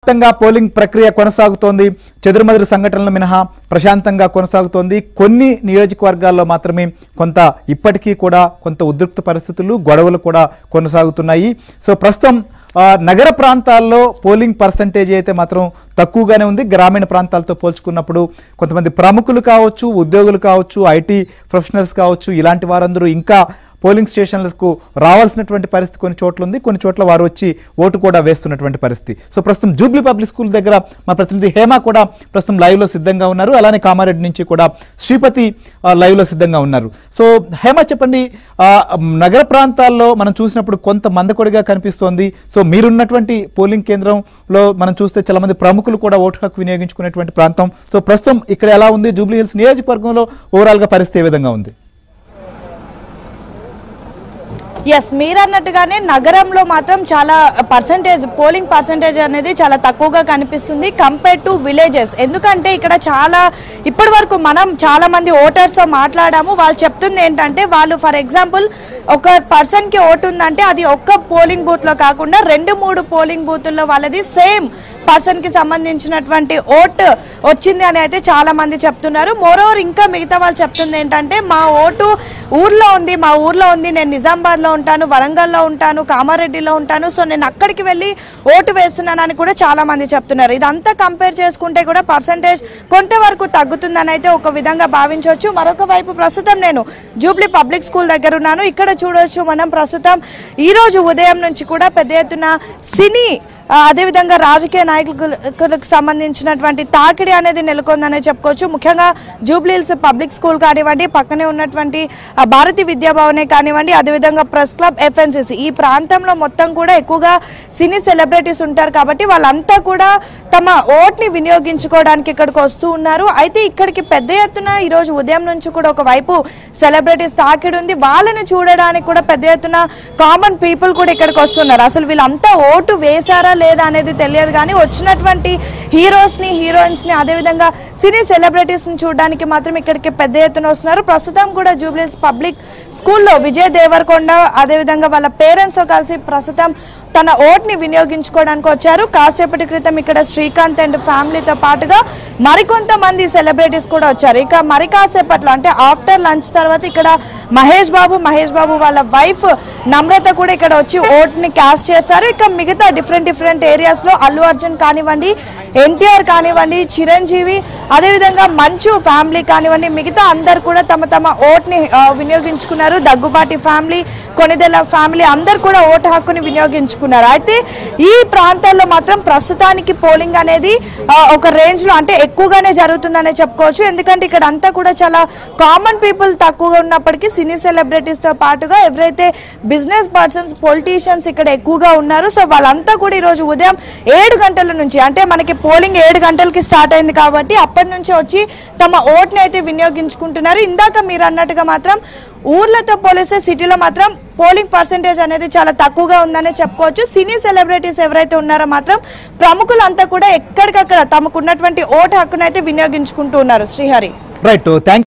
వ్యాప్తంగా పోలింగ్ ప్రక్రియ కొనసాగుతోంది చెదురుమదురు సంఘటనలు మినహా ప్రశాంతంగా కొనసాగుతోంది కొన్ని నియోజకవర్గాల్లో మాత్రమే కొంత ఇప్పటికీ కూడా కొంత ఉద్రిక్త పరిస్థితులు గొడవలు కూడా కొనసాగుతున్నాయి సో ప్రస్తుతం ఆ, నగర ప్రాంతాల్లో పోలింగ్ పర్సంటేజ్ అయితే మాత్రం తక్కువగానే ఉంది గ్రామీణ ప్రాంతాలతో పోల్చుకున్నప్పుడు కొంతమంది ప్రముఖులు కావచ్చు ఉద్యోగులు కావచ్చు ఐటీ ప్రొఫెషనల్స్ కావచ్చు ఇలాంటి వారందరూ ఇంకా పోలింగ్ స్టేషన్లకు రావాల్సినటువంటి పరిస్థితి కొన్ని చోట్ల ఉంది కొన్ని చోట్ల వారు వచ్చి ఓటు కూడా వేస్తున్నటువంటి పరిస్థితి సో ప్రస్తుతం జూబ్లీ పబ్లిక్ స్కూల్ దగ్గర మా ప్రతినిధి హేమ కూడా ప్రస్తుతం లైవ్ లో సిద్ధంగా ఉన్నారు అలానే కామారెడ్డి నుంచి కూడా శ్రీపతి ఆ, లైవ్ లో సిద్ధంగా ఉన్నారు సో హేమ చెప్పండి ఆ, మ్, నగర ప్రాంతాల్లో మనం చూసినప్పుడు కొంత మందకొడిగా కనిపిస్తోంది సో మీరున్నటువంటి పోలింగ్ కేంద్రంలో మనం చూస్తే చాలా మంది ప్రముఖులు కూడా ఓటు హక్కు వినియోగించుకునేటువంటి ప్రాంతం సో ప్రస్తుతం ఇక్కడ ఎలా ఉంది జూబ్లీ హిల్స్ నియోజకవర్గంలో ఓవరాల్ గా పరిస్థితి ఏ విధంగా ఉంది ఎస్ మీరన్నట్టుగానే నగరంలో మాత్రం చాలా పర్సంటేజ్ పోలింగ్ పర్సంటేజ్ అనేది చాలా తక్కువగా కనిపిస్తుంది కంపేర్ టు విలేజెస్ ఎందుకంటే ఇక్కడ చాలా ఇప్పటి వరకు మనం చాలా మంది ఓటర్స్తో మాట్లాడాము వాళ్ళు చెప్తుంది ఏంటంటే వాళ్ళు ఫర్ ఎగ్జాంపుల్ ఒక పర్సన్కి ఓటు ఉందంటే అది ఒక్క పోలింగ్ బూత్లో కాకుండా రెండు మూడు పోలింగ్ బూతుల్లో వాళ్ళది సేమ్ పర్సన్కి సంబంధించినటువంటి ఓటు వచ్చింది అని అయితే చాలా మంది చెప్తున్నారు మోరోవర్ ఇంకా మిగతా వాళ్ళు చెప్తుంది ఏంటంటే మా ఓటు ఊర్లో ఉంది మా ఊర్లో ఉంది నేను నిజామాబాద్లో ఉంటాను వరంగల్లో ఉంటాను కామారెడ్డిలో ఉంటాను సో నేను అక్కడికి వెళ్ళి ఓటు వేస్తున్నానని కూడా చాలా మంది చెప్తున్నారు ఇదంతా కంపేర్ చేసుకుంటే కూడా పర్సంటేజ్ కొంతవరకు తగ్గుతుందని అయితే ఒక విధంగా భావించవచ్చు మరొక వైపు ప్రస్తుతం నేను జూబ్లీ పబ్లిక్ స్కూల్ దగ్గర ఉన్నాను ఇక్కడ చూడొచ్చు మనం ప్రస్తుతం ఈ రోజు ఉదయం నుంచి కూడా పెద్ద ఎత్తున సినీ ఆ, అదేవిధంగా రాజకీయ నాయకులకు సంబంధించినటువంటి తాకిడి అనేది నెలకొందనే చెప్పుకోవచ్చు ముఖ్యంగా జూబ్లీహిల్స్ పబ్లిక్ స్కూల్ కానివ్వండి పక్కనే ఉన్నటువంటి ఆ, భారతీ విద్యాభవనే కానివ్వండి అదేవిధంగా ప్రెస్ క్లబ్ ఎఫ్ఎన్సిసి ఈ ప్రాంతంలో మొత్తం కూడా ఎక్కువగా సినీ సెలబ్రిటీస్ ఉంటారు కాబట్టి వాళ్ళంతా కూడా తమ ఓట్ని వినియోగించుకోవడానికి ఇక్కడికి వస్తూ ఉన్నారు అయితే ఇక్కడికి పెద్ద ఎత్తున ఈ రోజు ఉదయం నుంచి కూడా ఒకవైపు సెలబ్రిటీస్ తాకిడి ఉంది వాళ్ళని చూడడానికి కూడా పెద్ద ఎత్తున కామన్ పీపుల్ కూడా ఇక్కడికి వస్తున్నారు అసలు వీళ్ళంతా ఓటు వేశారా లేదా అనేది తెలియదు కానీ వచ్చినటువంటి హీరోస్ ని హీరోయిన్స్ ని అదేవిధంగా సినీ సెలబ్రిటీస్ ని చూడడానికి మాత్రం ఇక్కడికి పెద్ద ఎత్తున వస్తున్నారు ప్రస్తుతం కూడా జూబ్లీస్ పబ్లిక్ స్కూల్లో విజయ్ దేవరకొండ అదేవిధంగా వాళ్ళ పేరెంట్స్ తో కలిసి ప్రస్తుతం తన ఓట్ని వినియోగించుకోవడానికి వచ్చారు కాసేపటి క్రితం ఇక్కడ శ్రీకాంత్ అండ్ ఫ్యామిలీతో పాటుగా మరికొంతమంది సెలబ్రిటీస్ కూడా వచ్చారు ఇక మరి కాసేపట్లో అంటే ఆఫ్టర్ లంచ్ తర్వాత ఇక్కడ మహేష్ బాబు మహేష్ బాబు వాళ్ళ వైఫ్ నమ్రత కూడా ఇక్కడ వచ్చి ఓట్ని క్యాస్ట్ చేస్తారు ఇక మిగతా డిఫరెంట్ డిఫరెంట్ ఏరియాస్ లో అల్లు అర్జున్ కానివ్వండి ఎన్టీఆర్ కానివ్వండి చిరంజీవి అదేవిధంగా మంచు ఫ్యామిలీ కానివ్వండి మిగతా అందరు కూడా తమ తమ ఓట్ని ఆ, వినియోగించుకున్నారు దగ్గుబాటి ఫ్యామిలీ కొనిదెల ఫ్యామిలీ అందరు కూడా ఓటు హక్కుని వినియోగించుకున్నారు అయితే ఈ ప్రాంతాల్లో మాత్రం ప్రస్తుతానికి పోలింగ్ అనేది ఆ, ఒక రేంజ్ లో అంటే ఎక్కువగానే జరుగుతుందనే చెప్పుకోవచ్చు ఎందుకంటే ఇక్కడ అంతా కూడా చాలా కామన్ పీపుల్ తక్కువగా ఉన్నప్పటికీ సినీ సెలబ్రిటీస్ తో పాటుగా ఎవరైతే బిజినెస్ పర్సన్స్ పొలిటీషియన్స్ ఇక్కడ ఎక్కువగా ఉన్నారు సో వాళ్ళంతా కూడా ఈ రోజు ఉదయం ఏడు గంటల నుంచి అంటే మనకి పోలింగ్ ఏడు గంటలకి స్టార్ట్ అయింది కాబట్టి అప్పటి నుంచి వచ్చి తమ ఓట్ని అయితే వినియోగించుకుంటున్నారు ఇందాక మీరు అన్నట్టుగా మాత్రం ఊర్లతో పోలిస్తే సిటీలో మాత్రం పోలింగ్ పర్సంటేజ్ అనేది చాలా తక్కువగా ఉందనే చెప్పుకోవచ్చు సినీ సెలబ్రిటీస్ ఎవరైతే ఉన్నారో మాత్రం ప్రముఖులంతా కూడా ఎక్కడికక్కడ తమకున్నటువంటి ఓటు హక్కునైతే వినియోగించుకుంటూ ఉన్నారు శ్రీహరి రైట్ థ్యాంక్